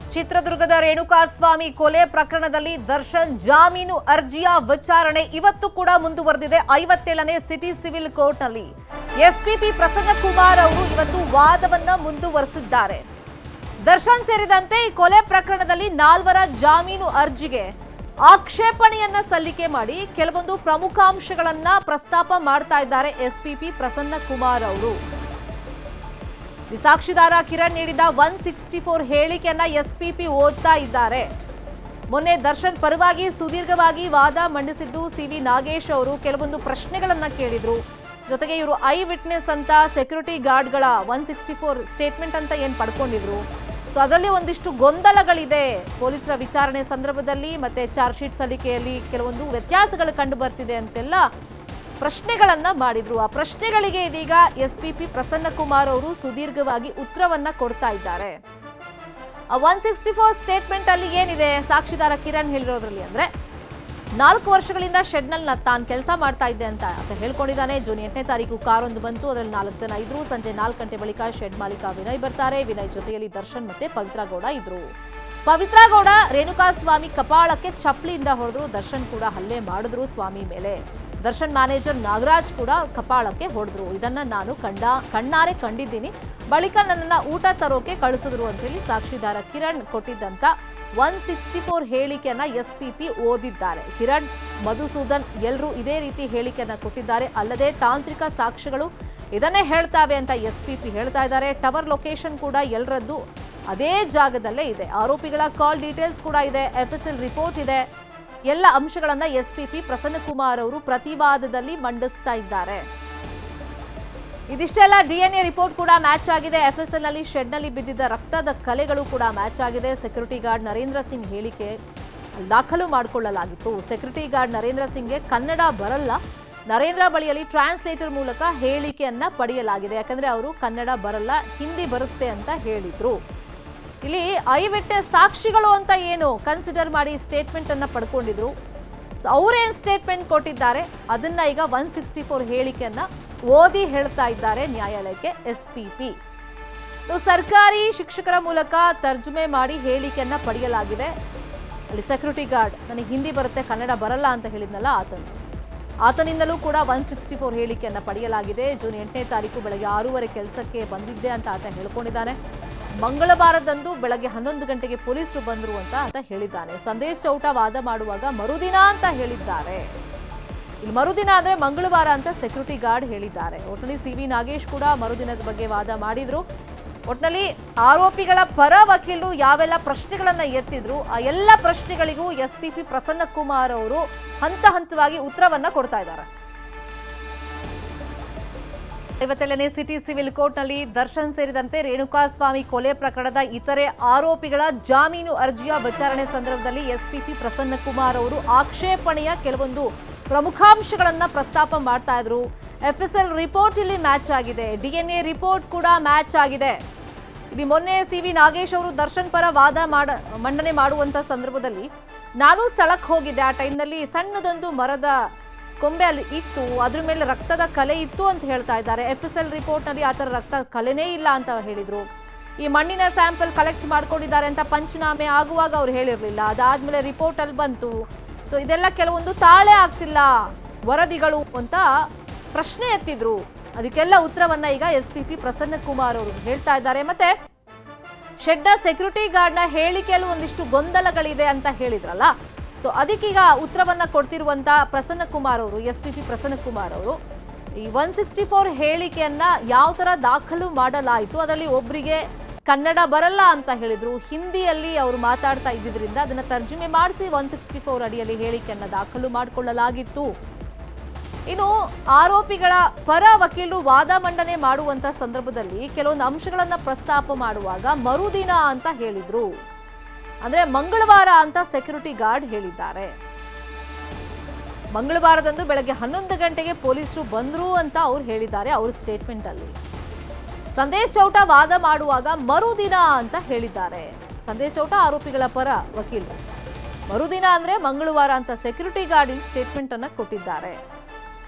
ಚಿತ್ರದುರ್ಗದ ರೇಣುಕಾಸ್ವಾಮಿ ಕೊಲೆ ಪ್ರಕರಣದಲ್ಲಿ ದರ್ಶನ್ ಜಾಮೀನು ಅರ್ಜಿಯ ವಿಚಾರಣೆ ಇವತ್ತು ಕೂಡ ಮುಂದುವರೆದಿದೆ ಐವತ್ತೇಳನೇ ಸಿಟಿ ಸಿವಿಲ್ ಕೋರ್ಟ್ನಲ್ಲಿ ಎಸ್ಪಿಪಿ ಪ್ರಸನ್ನ ಕುಮಾರ್ ಅವರು ಇವತ್ತು ವಾದವನ್ನ ಮುಂದುವರೆಸಿದ್ದಾರೆ ದರ್ಶನ್ ಸೇರಿದಂತೆ ಈ ಕೊಲೆ ಪ್ರಕರಣದಲ್ಲಿ ನಾಲ್ವರ ಜಾಮೀನು ಅರ್ಜಿಗೆ ಆಕ್ಷೇಪಣೆಯನ್ನ ಸಲ್ಲಿಕೆ ಮಾಡಿ ಕೆಲವೊಂದು ಪ್ರಮುಖ ಅಂಶಗಳನ್ನ ಪ್ರಸ್ತಾಪ ಮಾಡ್ತಾ ಇದ್ದಾರೆ ಎಸ್ಪಿಪಿ ಪ್ರಸನ್ನ ಕುಮಾರ್ ಅವರು ಈ ಸಾಕ್ಷಿದಾರ ಕಿರಣ್ ನೀಡಿದ ಒನ್ ಸಿಕ್ಸ್ಟಿ ಫೋರ್ ಹೇಳಿಕೆಯನ್ನ ಎಸ್ಪಿಪಿ ಓದ್ತಾ ಇದ್ದಾರೆ ಮೊನ್ನೆ ದರ್ಶನ್ ಪರವಾಗಿ ಸುದೀರ್ಘವಾಗಿ ವಾದ ಮಂಡಿಸಿದ್ದು ಸಿ ವಿ ನಾಗೇಶ್ ಅವರು ಕೆಲವೊಂದು ಪ್ರಶ್ನೆಗಳನ್ನ ಕೇಳಿದ್ರು ಜೊತೆಗೆ ಇವರು ಐ ವಿಟ್ನೆಸ್ ಅಂತ ಸೆಕ್ಯೂರಿಟಿ ಗಾರ್ಡ್ಗಳ ಒನ್ ಸಿಕ್ಸ್ಟಿ ಫೋರ್ ಸ್ಟೇಟ್ಮೆಂಟ್ ಅಂತ ಏನ್ ಪಡ್ಕೊಂಡಿದ್ರು ಸೊ ಅದರಲ್ಲಿ ಒಂದಿಷ್ಟು ಗೊಂದಲಗಳಿದೆ ಪೊಲೀಸರ ವಿಚಾರಣೆ ಸಂದರ್ಭದಲ್ಲಿ ಮತ್ತೆ ಚಾರ್ಜ್ ಶೀಟ್ ಸಲ್ಲಿಕೆಯಲ್ಲಿ ಕೆಲವೊಂದು ವ್ಯತ್ಯಾಸಗಳು ಕಂಡು ಬರ್ತಿದೆ ಅಂತೆಲ್ಲ ಪ್ರಶ್ನೆಗಳನ್ನ ಮಾಡಿದ್ರು ಆ ಪ್ರಶ್ನೆಗಳಿಗೆ ಇದೀಗ ಎಸ್ಪಿಪಿ ಪ್ರಸನ್ನ ಕುಮಾರ್ ಅವರು ಸುದೀರ್ಘವಾಗಿ ಉತ್ತರವನ್ನ ಕೊಡ್ತಾ ಇದ್ದಾರೆ ಒನ್ ಸಿಕ್ಸ್ಟಿ ಫೋರ್ ಸ್ಟೇಟ್ಮೆಂಟ್ ಅಲ್ಲಿ ಏನಿದೆ ಸಾಕ್ಷಿದಾರ ಕಿರಣ್ ಹೇಳಿರೋದ್ರಲ್ಲಿ ಅಂದ್ರೆ ನಾಲ್ಕು ವರ್ಷಗಳಿಂದ ಶೆಡ್ನಲ್ಲಿ ತಾನು ಕೆಲಸ ಮಾಡ್ತಾ ಇದ್ದೆ ಅಂತ ಆತ ಹೇಳ್ಕೊಂಡಿದ್ದಾನೆ ಜೂನ್ ಎಂಟನೇ ತಾರೀಕು ಕಾರೊಂದು ಬಂತು ಅದರಲ್ಲಿ ನಾಲ್ಕು ಜನ ಇದ್ರು ಸಂಜೆ ನಾಲ್ಕು ಗಂಟೆ ಬಳಿಕ ಶೆಡ್ ಮಾಲೀಕ ವಿನಯ್ ಬರ್ತಾರೆ ವಿನಯ್ ಜೊತೆಯಲ್ಲಿ ದರ್ಶನ್ ಮತ್ತೆ ಪವಿತ್ರ ಗೌಡ ಇದ್ರು ಪವಿತ್ರ ಗೌಡ ರೇಣುಕಾ ಸ್ವಾಮಿ ಕಪಾಳಕ್ಕೆ ಚಪ್ಪಲಿಯಿಂದ ಹೊಡೆದ್ರು ದರ್ಶನ್ ಕೂಡ ಹಲ್ಲೆ ಮಾಡಿದ್ರು ಸ್ವಾಮಿ ಮೇಲೆ ದರ್ಶನ್ ಮ್ಯಾನೇಜರ್ ನಾಗರಾಜ್ ಕೂಡ ಕಪಾಳಕ್ಕೆ ಹೊಡೆದ್ರು ಇದನ್ನ ನಾನು ಕಂಡ ಕಣ್ಣಾರೆ ಕಂಡಿದ್ದೀನಿ ಬಳಿಕ ನನ್ನನ್ನ ಊಟ ತರೋಕೆ ಕಳಿಸಿದ್ರು ಅಂತ ಹೇಳಿ ಸಾಕ್ಷಿದಾರ ಕಿರಣ್ ಕೊಟ್ಟಿದ್ದಂತ ಒನ್ ಸಿಕ್ಸ್ಟಿ ಫೋರ್ ಹೇಳಿಕೆಯನ್ನ ಎಸ್ಪಿಪಿ ಓದಿದ್ದಾರೆ ಕಿರಣ್ ಮಧುಸೂದನ್ ಎಲ್ಲರೂ ಇದೇ ರೀತಿ ಹೇಳಿಕೆಯನ್ನ ಕೊಟ್ಟಿದ್ದಾರೆ ಅಲ್ಲದೆ ತಾಂತ್ರಿಕ ಸಾಕ್ಷ್ಯಗಳು ಇದನ್ನೇ ಹೇಳ್ತಾವೆ ಅಂತ ಎಸ್ಪಿಪಿ ಹೇಳ್ತಾ ಇದ್ದಾರೆ ಟವರ್ ಲೊಕೇಶನ್ ಕೂಡ ಎಲ್ಲರದ್ದು ಅದೇ ಜಾಗದಲ್ಲೇ ಇದೆ ಆರೋಪಿಗಳ ಕಾಲ್ ಡೀಟೇಲ್ಸ್ ಕೂಡ ಇದೆ ಎಫ್ಎಸ್ಎಲ್ ರಿಪೋರ್ಟ್ ಇದೆ ಎಲ್ಲ ಅಂಶಗಳನ್ನ ಎಸ್ಪಿಪಿ ಪ್ರಸನ್ನ ಕುಮಾರ್ ಅವರು ಪ್ರತಿವಾದದಲ್ಲಿ ಮಂಡಿಸ್ತಾ ಇದ್ದಾರೆ ಇದಿಷ್ಟೆಲ್ಲ ಡಿಎನ್ಎ ರಿಪೋರ್ಟ್ ಕೂಡ ಮ್ಯಾಚ್ ಆಗಿದೆ ಎಫ್ಎಸ್ಎಲ್ ನಲ್ಲಿ ಶೆಡ್ ನಲ್ಲಿ ಬಿದ್ದಿದ್ದ ರಕ್ತದ ಕಲೆಗಳು ಕೂಡ ಮ್ಯಾಚ್ ಆಗಿದೆ ಸೆಕ್ಯೂರಿಟಿ ಗಾರ್ಡ್ ನರೇಂದ್ರ ಸಿಂಗ್ ಹೇಳಿಕೆ ದಾಖಲು ಮಾಡಿಕೊಳ್ಳಲಾಗಿತ್ತು ಸೆಕ್ಯೂರಿಟಿ ಗಾರ್ಡ್ ನರೇಂದ್ರ ಸಿಂಗ್ಗೆ ಕನ್ನಡ ಬರಲ್ಲ ನರೇಂದ್ರ ಬಳಿಯಲ್ಲಿ ಟ್ರಾನ್ಸ್ಲೇಟರ್ ಮೂಲಕ ಹೇಳಿಕೆಯನ್ನ ಪಡೆಯಲಾಗಿದೆ ಯಾಕಂದ್ರೆ ಅವರು ಕನ್ನಡ ಬರಲ್ಲ ಹಿಂದಿ ಬರುತ್ತೆ ಅಂತ ಹೇಳಿದ್ರು ಇಲ್ಲಿ ಐ ವಿಟ್ನೆಸ್ ಸಾಕ್ಷಿಗಳು ಅಂತ ಏನು ಕನ್ಸಿಡರ್ ಮಾಡಿ ಸ್ಟೇಟ್ಮೆಂಟ್ ಅನ್ನ ಪಡ್ಕೊಂಡಿದ್ರು ಸೊ ಅವರೇನ್ ಸ್ಟೇಟ್ಮೆಂಟ್ ಕೊಟ್ಟಿದ್ದಾರೆ ಅದನ್ನ ಈಗ ಒನ್ ಸಿಕ್ಸ್ಟಿ ಫೋರ್ ಹೇಳಿಕೆಯನ್ನ ಓದಿ ಹೇಳ್ತಾ ಇದ್ದಾರೆ ನ್ಯಾಯಾಲಯಕ್ಕೆ ಎಸ್ ಪಿ ಪಿ ಸರ್ಕಾರಿ ಶಿಕ್ಷಕರ ಮೂಲಕ ತರ್ಜುಮೆ ಮಾಡಿ ಹೇಳಿಕೆಯನ್ನ ಪಡೆಯಲಾಗಿದೆ ಅಲ್ಲಿ ಸೆಕ್ಯೂರಿಟಿ ಗಾರ್ಡ್ ನನಗೆ ಹಿಂದಿ ಬರುತ್ತೆ ಕನ್ನಡ ಬರಲ್ಲ ಅಂತ ಹೇಳಿದ್ನಲ್ಲ ಆತನು ಆತನಿಂದಲೂ ಕೂಡ ಒನ್ ಸಿಕ್ಸ್ಟಿ ಫೋರ್ ಹೇಳಿಕೆಯನ್ನ ಪಡೆಯಲಾಗಿದೆ ಜೂನ್ ಎಂಟನೇ ತಾರೀಕು ಬೆಳಗ್ಗೆ ಆರೂವರೆ ಕೆಲಸಕ್ಕೆ ಬಂದಿದ್ದೆ ಅಂತ ಆತ ಹೇಳ್ಕೊಂಡಿದ್ದಾನೆ ಮಂಗಳವಾರದಂದು ಬೆಳಗ್ಗೆ ಹನ್ನೊಂದು ಗಂಟೆಗೆ ಪೊಲೀಸರು ಬಂದರು ಅಂತ ಆತ ಹೇಳಿದ್ದಾನೆ ಸಂದೇಶ್ ಚೌಟ ವಾದ ಮಾಡುವಾಗ ಮರುದಿನ ಅಂತ ಹೇಳಿದ್ದಾರೆ ಇಲ್ಲಿ ಮರುದಿನ ಅಂದ್ರೆ ಮಂಗಳವಾರ ಅಂತ ಸೆಕ್ಯೂರಿಟಿ ಗಾರ್ಡ್ ಹೇಳಿದ್ದಾರೆ ಒಟ್ಟಿನಲ್ಲಿ ಸಿ ವಿ ನಾಗೇಶ್ ಕೂಡ ಮರುದಿನದ ಬಗ್ಗೆ ವಾದ ಮಾಡಿದ್ರು ಒಟ್ಟಿನಲ್ಲಿ ಆರೋಪಿಗಳ ಪರ ವಕೀಲರು ಯಾವೆಲ್ಲ ಪ್ರಶ್ನೆಗಳನ್ನ ಎತ್ತಿದ್ರು ಆ ಎಲ್ಲ ಪ್ರಶ್ನೆಗಳಿಗೂ S P P Prasanna Kumar ಅವರು ಹಂತ ಹಂತವಾಗಿ ಉತ್ತರವನ್ನ ಕೊಡ್ತಾ ಇದ್ದಾರೆ ಐವತ್ತೇಳನೇ ಸಿಟಿ ಸಿವಿಲ್ ಕೋರ್ಟ್ನಲ್ಲಿ ದರ್ಶನ್ ಸೇರಿದಂತೆ ರೇಣುಕಾಸ್ವಾಮಿ ಕೊಲೆ ಪ್ರಕರಣದ ಇತರೆ ಆರೋಪಿಗಳ ಜಾಮೀನು ಅರ್ಜಿಯ ವಿಚಾರಣೆ ಸಂದರ್ಭದಲ್ಲಿ ಎಸ್ಪಿಪಿ ಪ್ರಸನ್ನ ಕುಮಾರ್ ಅವರು ಆಕ್ಷೇಪಣೆಯ ಕೆಲವೊಂದು ಪ್ರಮುಖಾಂಶಗಳನ್ನ ಪ್ರಸ್ತಾಪ ಮಾಡ್ತಾ ಇದ್ರು ಎಫ್ಎಸ್ಎಲ್ ರಿಪೋರ್ಟ್ ಇಲ್ಲಿ ಮ್ಯಾಚ್ ಆಗಿದೆ ಡಿಎನ್ಎ ರಿಪೋರ್ಟ್ ಕೂಡ ಮ್ಯಾಚ್ ಆಗಿದೆ ಇಲ್ಲಿ ಮೊನ್ನೆ ಸಿ ವಿ ನಾಗೇಶ್ ಅವರು ದರ್ಶನ್ ಪರ ವಾದ ಮಾಡ ಮಂಡನೆ ಮಾಡುವಂತ ಸಂದರ್ಭದಲ್ಲಿ ನಾನು ಸ್ಥಳಕ್ಕೆ ಹೋಗಿದ್ದೆ ಆ ಟೈಮ್ನಲ್ಲಿ ಸಣ್ಣದೊಂದು ಮರದ ಕೊಂಬೆ ಅಲ್ಲಿ ಇತ್ತು ಅದ್ರ ಮೇಲೆ ರಕ್ತದ ಕಲೆ ಇತ್ತು ಅಂತ ಹೇಳ್ತಾ ಇದ್ದಾರೆ ಎಫ್ ಎಸ್ ಎಲ್ ರಿಪೋರ್ಟ್ನಲ್ಲಿ ಆ ಥರ ರಕ್ತ ಕಲೆನೇ ಇಲ್ಲ ಅಂತ ಹೇಳಿದ್ರು ಈ ಮಣ್ಣಿನ ಸ್ಯಾಂಪಲ್ ಕಲೆಕ್ಟ್ ಮಾಡ್ಕೊಂಡಿದ್ದಾರೆ ಅಂತ ಪಂಚನಾಮೆ ಆಗುವಾಗ ಅವ್ರು ಹೇಳಿರ್ಲಿಲ್ಲ ಅದಾದ್ಮೇಲೆ ರಿಪೋರ್ಟ್ ಅಲ್ಲಿ ಬಂತು ಸೊ ಇದೆಲ್ಲ ಕೆಲವೊಂದು ತಾಳೆ ಆಗ್ತಿಲ್ಲ ವರದಿಗಳು ಅಂತ ಪ್ರಶ್ನೆ ಎತ್ತಿದ್ರು ಅದಕ್ಕೆಲ್ಲ ಉತ್ತರವನ್ನ ಈಗ S P P Prasanna Kumar ಅವರು ಹೇಳ್ತಾ ಇದ್ದಾರೆ ಮತ್ತೆ ಶೆಡ್ನ ಸೆಕ್ಯೂರಿಟಿ ಗಾರ್ಡ್ನ ಹೇಳಿಕೆಯಲ್ಲೂ ಒಂದಿಷ್ಟು ಗೊಂದಲಗಳಿದೆ ಅಂತ ಹೇಳಿದ್ರಲ್ಲ ಸೊ ಅದಕ್ಕೀಗ ಉತ್ತರವನ್ನ ಕೊಡ್ತಿರುವಂತ ಪ್ರಸನ್ನ ಕುಮಾರ್ ಅವರು S P P Prasanna Kumar ಅವರು ಈ ಒನ್ ಸಿಕ್ಸ್ಟಿ ಫೋರ್ ಹೇಳಿಕೆಯನ್ನ ಯಾವ ತರ ದಾಖಲು ಮಾಡಲಾಯಿತು ಅದರಲ್ಲಿ ಒಬ್ಬರಿಗೆ ಕನ್ನಡ ಬರಲ್ಲ ಅಂತ ಹೇಳಿದ್ರು ಹಿಂದಿಯಲ್ಲಿ ಅವರು ಮಾತಾಡ್ತಾ ಇದ್ದಿದ್ರಿಂದ ಅದನ್ನ ತರ್ಜುಮೆ ಮಾಡಿಸಿ ಒನ್ ಸಿಕ್ಸ್ಟಿ ಫೋರ್ ಅಡಿಯಲ್ಲಿ ಹೇಳಿಕೆಯನ್ನ ದಾಖಲು ಮಾಡಿಕೊಳ್ಳಲಾಗಿತ್ತು ಇನ್ನು ಆರೋಪಿಗಳ ಪರ ವಕೀಲರು ವಾದ ಮಂಡನೆ ಮಾಡುವಂತ ಸಂದರ್ಭದಲ್ಲಿ ಕೆಲವೊಂದು ಅಂಶಗಳನ್ನ ಪ್ರಸ್ತಾಪ ಮಾಡುವಾಗ ಮರುದಿನ ಅಂತ ಹೇಳಿದ್ರು ಅಂದ್ರೆ ಮಂಗಳವಾರ ಅಂತ ಸೆಕ್ಯೂರಿಟಿ ಗಾರ್ಡ್ ಹೇಳಿದ್ದಾರೆ ಮಂಗಳವಾರದಂದು ಬೆಳಗ್ಗೆ ಹನ್ನೊಂದು ಗಂಟೆಗೆ ಪೊಲೀಸರು ಬಂದ್ರು ಅಂತ ಅವ್ರು ಹೇಳಿದ್ದಾರೆ ಅವ್ರ ಸ್ಟೇಟ್ಮೆಂಟ್ ಅಲ್ಲಿ ಸಂದೇಶ್ ಚೌಟ ವಾದ ಮಾಡುವಾಗ ಮರುದಿನ ಅಂತ ಹೇಳಿದ್ದಾರೆ ಸಂದೇಶ್ ಚೌಟ ಆರೋಪಿಗಳ ಪರ ವಕೀಲರು ಮರುದಿನ ಅಂದ್ರೆ ಮಂಗಳವಾರ ಅಂತ ಸೆಕ್ಯೂರಿಟಿ ಗಾರ್ಡ್ ಇಲ್ಲಿ ಸ್ಟೇಟ್ಮೆಂಟ್ ಅನ್ನ ಕೊಟ್ಟಿದ್ದಾರೆ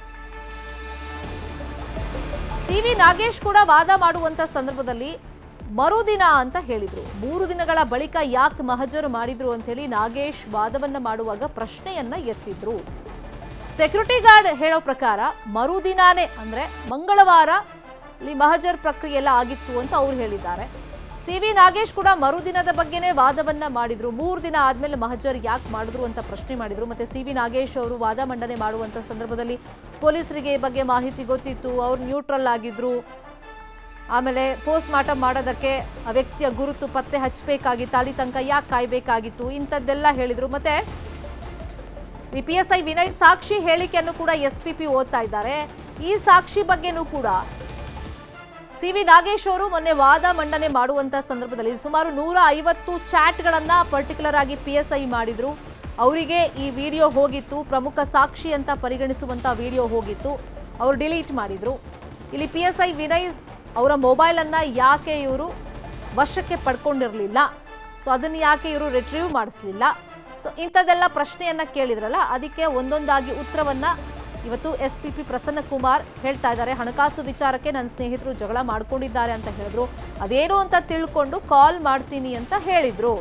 ಸಿ ವಿ ನಾಗೇಶ್ ಕೂಡ ವಾದ ಮಾಡುವಂತ ಸಂದರ್ಭದಲ್ಲಿ ಮರುದಿನ ಅಂತ ಹೇಳಿದ್ರು ಮೂರು ದಿನಗಳ ಬಳಿಕ ಯಾಕೆ ಮಹಜರು ಮಾಡಿದ್ರು ಅಂತ ಹೇಳಿ ನಾಗೇಶ್ ವಾದವನ್ನ ಮಾಡುವಾಗ ಪ್ರಶ್ನೆಯನ್ನ ಎತ್ತಿದ್ರು ಸೆಕ್ಯೂರಿಟಿ ಗಾರ್ಡ್ ಹೇಳೋ ಪ್ರಕಾರ ಮರುದಿನಾನೇ ಅಂದ್ರೆ ಮಂಗಳವಾರ ಇಲ್ಲಿ ಮಹಜರ್ ಪ್ರಕ್ರಿಯೆ ಎಲ್ಲ ಆಗಿತ್ತು ಅಂತ ಅವ್ರು ಹೇಳಿದ್ದಾರೆ ಸಿ ವಿ ನಾಗೇಶ್ ಕೂಡ ಮರುದಿನದ ಬಗ್ಗೆನೇ ವಾದವನ್ನ ಮಾಡಿದ್ರು ಮೂರು ದಿನ ಆದ್ಮೇಲೆ ಮಹಜರ್ ಯಾಕೆ ಮಾಡಿದ್ರು ಅಂತ ಪ್ರಶ್ನೆ ಮಾಡಿದ್ರು ಮತ್ತೆ ಸಿ ವಿ ನಾಗೇಶ್ ಅವರು ವಾದ ಮಂಡನೆ ಮಾಡುವಂತ ಸಂದರ್ಭದಲ್ಲಿ ಪೊಲೀಸರಿಗೆ ಈ ಬಗ್ಗೆ ಮಾಹಿತಿ ಗೊತ್ತಿತ್ತು ಅವ್ರು ನ್ಯೂಟ್ರಲ್ ಆಗಿದ್ರು ಆಮೇಲೆ ಪೋಸ್ಟ್ ಮಾರ್ಟಮ್ ಮಾಡೋದಕ್ಕೆ ಆ ವ್ಯಕ್ತಿಯ ಗುರುತು ಪತ್ತೆ ಹಚ್ಚಬೇಕಾಗಿತ್ತು ಅಲ್ಲಿ ತನಕ ಯಾಕೆ ಕಾಯ್ಬೇಕಾಗಿತ್ತು ಇಂಥದ್ದೆಲ್ಲ ಹೇಳಿದ್ರು ಮತ್ತೆ ಈ ಪಿ ಎಸ್ ಐ ವಿನಯ್ ಸಾಕ್ಷಿ ಹೇಳಿಕೆಯನ್ನು ಕೂಡ ಎಸ್ ಪಿ ಪಿ ಓದ್ತಾ ಇದ್ದಾರೆ ಈ ಸಾಕ್ಷಿ ಬಗ್ಗೆನೂ ಕೂಡ ಸಿ ವಿ ನಾಗೇಶ್ ಅವರು ಮೊನ್ನೆ ವಾದ ಮಂಡನೆ ಮಾಡುವಂತ ಸಂದರ್ಭದಲ್ಲಿ ಸುಮಾರು ನೂರ ಐವತ್ತು ಚಾಟ್ಗಳನ್ನ ಪರ್ಟಿಕ್ಯುಲರ್ ಆಗಿ ಪಿ ಎಸ್ ಐ ಮಾಡಿದ್ರು ಅವರಿಗೆ ಈ ವಿಡಿಯೋ ಹೋಗಿತ್ತು ಪ್ರಮುಖ ಸಾಕ್ಷಿ ಅಂತ ಪರಿಗಣಿಸುವಂತ ವಿಡಿಯೋ ಹೋಗಿತ್ತು ಅವರು ಡಿಲೀಟ್ ಮಾಡಿದ್ರು ಇಲ್ಲಿ ಪಿ ಎಸ್ ಐ ವಿನಯ್ ಅವರ ಮೊಬೈಲನ್ನು ಯಾಕೆ ಇವರು ವಶಕ್ಕೆ ಪಡ್ಕೊಂಡಿರಲಿಲ್ಲ ಸೊ ಅದನ್ನು ಯಾಕೆ ಇವರು ರಿಟ್ರೀವ್ ಮಾಡಿಸ್ಲಿಲ್ಲ ಸೊ ಇಂಥದ್ದೆಲ್ಲ ಪ್ರಶ್ನೆಯನ್ನ ಕೇಳಿದ್ರಲ್ಲ ಅದಕ್ಕೆ ಒಂದೊಂದಾಗಿ ಉತ್ತರವನ್ನ ಇವತ್ತು S P P Prasanna Kumar ಹೇಳ್ತಾ ಇದ್ದಾರೆ ಹಣಕಾಸು ವಿಚಾರಕ್ಕೆ ನನ್ನ ಸ್ನೇಹಿತರು ಜಗಳ ಮಾಡ್ಕೊಂಡಿದ್ದಾರೆ ಅಂತ ಹೇಳಿದ್ರು ಅದೇನು ಅಂತ ತಿಳ್ಕೊಂಡು ಕಾಲ್ ಮಾಡ್ತೀನಿ ಅಂತ ಹೇಳಿದ್ರು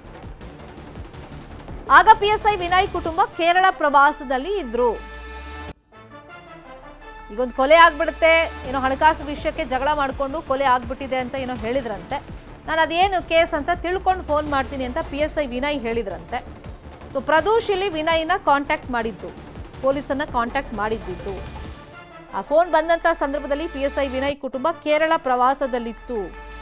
ಆಗ ಪಿ ಎಸ್ ಐ ವಿನಯ್ ಕುಟುಂಬ ಕೇರಳ ಪ್ರವಾಸದಲ್ಲಿ ಇದ್ರು ಈಗೊಂದು ಕೊಲೆ ಆಗ್ಬಿಡುತ್ತೆ ಏನೋ ಹಣಕಾಸು ವಿಷಯಕ್ಕೆ ಜಗಳ ಮಾಡಿಕೊಂಡು ಕೊಲೆ ಆಗ್ಬಿಟ್ಟಿದೆ ಅಂತ ಏನೋ ಹೇಳಿದ್ರಂತೆ ನಾನು ಅದೇನು ಕೇಸ್ ಅಂತ ತಿಳ್ಕೊಂಡು ಫೋನ್ ಮಾಡ್ತೀನಿ ಅಂತ ಪಿ ಎಸ್ ಐ ವಿನಯ್ ಹೇಳಿದ್ರಂತೆ ಸೊ ಪ್ರದೂಷ್ ಇಲ್ಲಿ ವಿನಯ್ನ ಕಾಂಟ್ಯಾಕ್ಟ್ ಮಾಡಿದ್ದು ಪೊಲೀಸನ್ನ ಕಾಂಟ್ಯಾಕ್ಟ್ ಮಾಡಿದ್ದಿದ್ದು ಆ ಫೋನ್ ಬಂದಂತ ಸಂದರ್ಭದಲ್ಲಿ ಪಿ ಎಸ್ ಐ ವಿನಯ್ ಕುಟುಂಬ ಕೇರಳ ಪ್ರವಾಸದಲ್ಲಿತ್ತು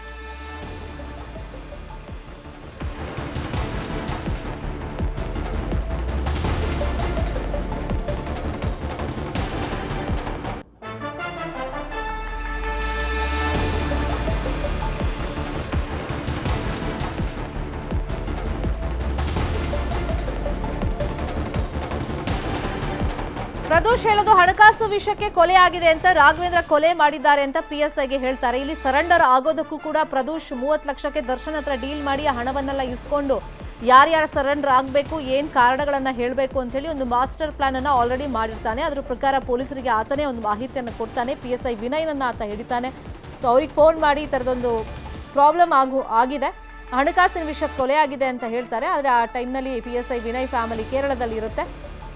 ಪ್ರದೋಷ್ ಹೇಳೋದು ಹಣಕಾಸು ವಿಷಯಕ್ಕೆ ಕೊಲೆ ಆಗಿದೆ ಅಂತ ರಾಘವೇಂದ್ರ ಕೊಲೆ ಮಾಡಿದ್ದಾರೆ ಅಂತ ಪಿ ಎಸ್ ಐಗೆ ಹೇಳ್ತಾರೆ ಇಲ್ಲಿ ಸರೆಂಡರ್ ಆಗೋದಕ್ಕೂ ಕೂಡ ಪ್ರದೋಷ್ ಮೂವತ್ತು ಲಕ್ಷಕ್ಕೆ ದರ್ಶನ್ ಹತ್ರ ಡೀಲ್ ಮಾಡಿ ಆ ಹಣವನ್ನೆಲ್ಲ ಇಸ್ಕೊಂಡು ಯಾರ್ಯಾರು ಸರೆಂಡರ್ ಆಗಬೇಕು ಏನು ಕಾರಣಗಳನ್ನ ಹೇಳಬೇಕು ಅಂತ ಹೇಳಿ ಒಂದು ಮಾಸ್ಟರ್ ಪ್ಲಾನ್ ಅನ್ನ ಆಲ್ರೆಡಿ ಮಾಡಿರ್ತಾನೆ ಅದ್ರ ಪ್ರಕಾರ ಪೊಲೀಸರಿಗೆ ಆತನೇ ಒಂದು ಮಾಹಿತಿಯನ್ನು ಕೊಡ್ತಾನೆ ಪಿ ಎಸ್ ಐ ವಿನಯ್ನನ್ನ ಆತ ಹಿಡಿತಾನೆ ಸೊ ಅವ್ರಿಗೆ ಫೋನ್ ಮಾಡಿ ಈ ಥರದೊಂದು ಪ್ರಾಬ್ಲಮ್ ಆಗು ಆಗಿದೆ ಹಣಕಾಸಿನ ವಿಷಯಕ್ಕೆ ಕೊಲೆ ಆಗಿದೆ ಅಂತ ಹೇಳ್ತಾರೆ ಆದರೆ ಆ ಟೈಮ್ನಲ್ಲಿ P S I Vinay family ಕೇರಳದಲ್ಲಿ ಇರುತ್ತೆ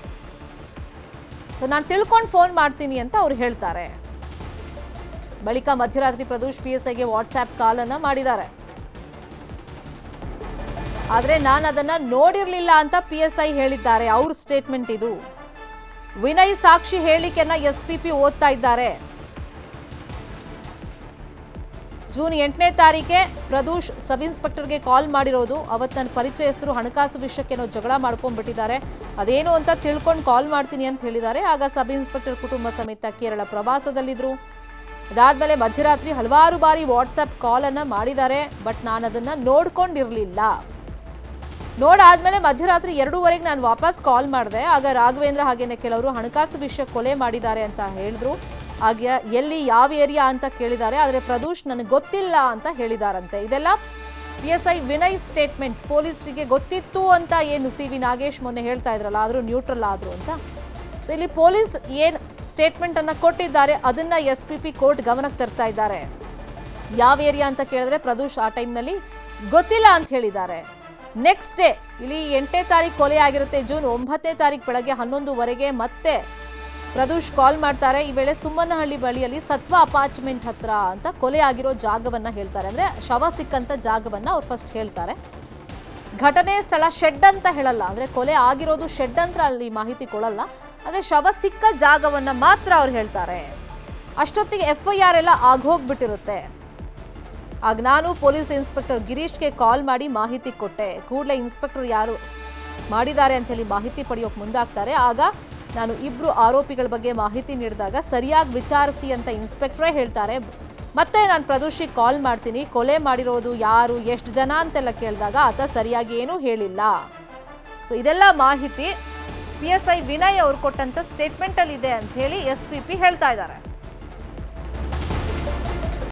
ಸೊ ನಾನು ತಿಳ್ಕೊಂಡು ಫೋನ್ ಮಾಡ್ತೀನಿ ಅಂತ ಅವ್ರು ಹೇಳ್ತಾರೆ ಬಳಿಕ ಮಧ್ಯರಾತ್ರಿ ಪ್ರದೋಷ್ ಪಿ ಎಸ್ ಐಗೆ ವಾಟ್ಸ್ಆ್ಯಪ್ ಕಾಲನ್ನ ಮಾಡಿದ್ದಾರೆ ಆದರೆ ನಾನು ಅದನ್ನ ನೋಡಿರ್ಲಿಲ್ಲ ಅಂತ ಪಿ ಎಸ್ ಐ ಹೇಳಿದ್ದಾರೆ ಅವ್ರ ಸ್ಟೇಟ್ಮೆಂಟ್ ಇದು ವಿನಯ್ ಸಾಕ್ಷಿ ಹೇಳಿಕೆಯನ್ನ ಎಸ್ ಪಿ ಪಿ ಓದ್ತಾ ಇದ್ದಾರೆ ಜೂನ್ ಎಂಟನೇ ತಾರೀಕೆ ಪ್ರದೂಷ್ ಸಬ್ ಇನ್ಸ್ಪೆಕ್ಟರ್ಗೆ ಕಾಲ್ ಮಾಡಿರೋದು ಅವತ್ತು ನನ್ನ ಪರಿಚಯಸ್ಥರು ಹಣಕಾಸು ವಿಷಯಕ್ಕೇನೋ ಜಗಳ ಮಾಡ್ಕೊಂಡ್ಬಿಟ್ಟಿದ್ದಾರೆ ಅದೇನು ಅಂತ ತಿಳ್ಕೊಂಡು ಕಾಲ್ ಮಾಡ್ತೀನಿ ಅಂತ ಹೇಳಿದ್ದಾರೆ ಆಗ ಸಬ್ ಇನ್ಸ್ಪೆಕ್ಟರ್ ಕುಟುಂಬ ಸಮೇತ ಕೇರಳ ಪ್ರವಾಸದಲ್ಲಿದ್ರು ಅದಾದ್ಮೇಲೆ ಮಧ್ಯರಾತ್ರಿ ಹಲವಾರು ಬಾರಿ ವಾಟ್ಸಪ್ ಕಾಲನ್ನು ಮಾಡಿದ್ದಾರೆ ಬಟ್ ನಾನು ಅದನ್ನು ನೋಡ್ಕೊಂಡಿರಲಿಲ್ಲ ನೋಡಾದ್ಮೇಲೆ ಮಧ್ಯರಾತ್ರಿ ಎರಡೂವರೆಗೆ ನಾನು ವಾಪಸ್ ಕಾಲ್ ಮಾಡಿದೆ ಆಗ ರಾಘವೇಂದ್ರ ಹಾಗೇನೆ ಕೆಲವರು ಹಣಕಾಸು ವಿಷಯ ಕೊಲೆ ಮಾಡಿದ್ದಾರೆ ಅಂತ ಹೇಳಿದ್ರು ಹಾಗೆ ಎಲ್ಲಿ ಯಾವ ಏರಿಯಾ ಅಂತ ಕೇಳಿದ್ದಾರೆ ಆದರೆ ಪ್ರದೂಷ್ ನನಗೆ ಗೊತ್ತಿಲ್ಲ ಅಂತ ಹೇಳಿದಾರಂತೆ ಇದೆಲ್ಲ P S I Vinay statement ಪೊಲೀಸರಿಗೆ ಗೊತ್ತಿತ್ತು ಅಂತ ಏನು ಸಿ ವಿ ನಾಗೇಶ್ ಮೊನ್ನೆ ಹೇಳ್ತಾ ಇದ್ರಲ್ಲ ಆದರೂ ನ್ಯೂಟ್ರಲ್ ಆದ್ರು ಅಂತ ಸೊ ಇಲ್ಲಿ ಪೊಲೀಸ್ ಏನು ಸ್ಟೇಟ್ಮೆಂಟ್ ಅನ್ನ ಕೊಟ್ಟಿದ್ದಾರೆ ಅದನ್ನ ಎಸ್ ಪಿ ಪಿ ಕೋರ್ಟ್ ಗಮನಕ್ಕೆ ತರ್ತಾ ಇದ್ದಾರೆ ಯಾವ ಏರಿಯಾ ಅಂತ ಕೇಳಿದ್ರೆ ಪ್ರದೂಷ್ ಆ ಟೈಮ್ನಲ್ಲಿ ಗೊತ್ತಿಲ್ಲ ಅಂತ ಹೇಳಿದ್ದಾರೆ ನೆಕ್ಸ್ಟ್ ಡೇ ಇಲ್ಲಿ ಎಂಟನೇ ತಾರೀಕು ಕೊಲೆ ಆಗಿರುತ್ತೆ ಜೂನ್ ಒಂಬತ್ತನೇ ತಾರೀಕು ಬೆಳಗ್ಗೆ ಹನ್ನೊಂದುವರೆಗೆ ಮತ್ತೆ ಪ್ರದೂಷ್ ಕಾಲ್ ಮಾಡ್ತಾರೆ ಈ ವೇಳೆ ಸುಮ್ಮನಹಳ್ಳಿ ಬಳಿಯಲ್ಲಿ ಸತ್ವ ಅಪಾರ್ಟ್ಮೆಂಟ್ ಹತ್ರ ಅಂತ ಕೊಲೆ ಆಗಿರೋ ಜಾಗವನ್ನ ಹೇಳ್ತಾರೆ ಅಂದ್ರೆ ಶವ ಸಿಕ್ಕಂತ ಜಾಗವನ್ನ ಅವ್ರು ಫಸ್ಟ್ ಹೇಳ್ತಾರೆ ಘಟನೆ ಸ್ಥಳ ಶೆಡ್ ಅಂತ ಹೇಳಲ್ಲ ಅಂದ್ರೆ ಕೊಲೆ ಆಗಿರೋದು ಶೆಡ್ ಅಂತ ಅಲ್ಲಿ ಮಾಹಿತಿ ಕೊಡಲ್ಲ ಅಂದ್ರೆ ಶವ ಸಿಕ್ಕ ಜಾಗವನ್ನ ಮಾತ್ರ ಅವ್ರು ಹೇಳ್ತಾರೆ ಅಷ್ಟೊತ್ತಿಗೆ ಎಫ್ ಐ ಆರ್ ಎಲ್ಲ ಆಗೋಗ್ಬಿಟ್ಟಿರುತ್ತೆ ಆಗ ನಾನು ಪೊಲೀಸ್ ಇನ್ಸ್ಪೆಕ್ಟರ್ ಗಿರೀಶ್ಗೆ ಕಾಲ್ ಮಾಡಿ ಮಾಹಿತಿ ಕೊಟ್ಟೆ ಕೂಡಲೇ ಇನ್ಸ್ಪೆಕ್ಟರ್ ಯಾರು ಮಾಡಿದ್ದಾರೆ ಅಂತ ಹೇಳಿ ಮಾಹಿತಿ ಪಡೆಯೋಕೆ ಮುಂದಾಗ್ತಾರೆ ಆಗ ನಾನು ಇಬ್ರು ಆರೋಪಿಗಳ ಬಗ್ಗೆ ಮಾಹಿತಿ ನೀಡಿದಾಗ ಸರಿಯಾಗಿ ವಿಚಾರಿಸಿ ಅಂತ ಇನ್ಸ್ಪೆಕ್ಟ್ರೇ ಹೇಳ್ತಾರೆ ಮತ್ತೆ ನಾನು ಪ್ರದೂಷಿಗೆ ಕಾಲ್ ಮಾಡ್ತೀನಿ ಕೊಲೆ ಮಾಡಿರೋದು ಯಾರು ಎಷ್ಟು ಜನ ಅಂತೆಲ್ಲ ಕೇಳಿದಾಗ ಆತ ಸರಿಯಾಗಿ ಏನೂ ಹೇಳಿಲ್ಲ ಸೊ ಇದೆಲ್ಲ ಮಾಹಿತಿ ಪಿ ಎಸ್ ಐ ವಿನಯ್ ಅವರು ಕೊಟ್ಟಂತ ಸ್ಟೇಟ್ಮೆಂಟಲ್ಲಿ ಇದೆ ಅಂತ ಹೇಳಿ ಎಸ್ ಪಿ ಪಿ ಹೇಳ್ತಾ ಇದ್ದಾರೆ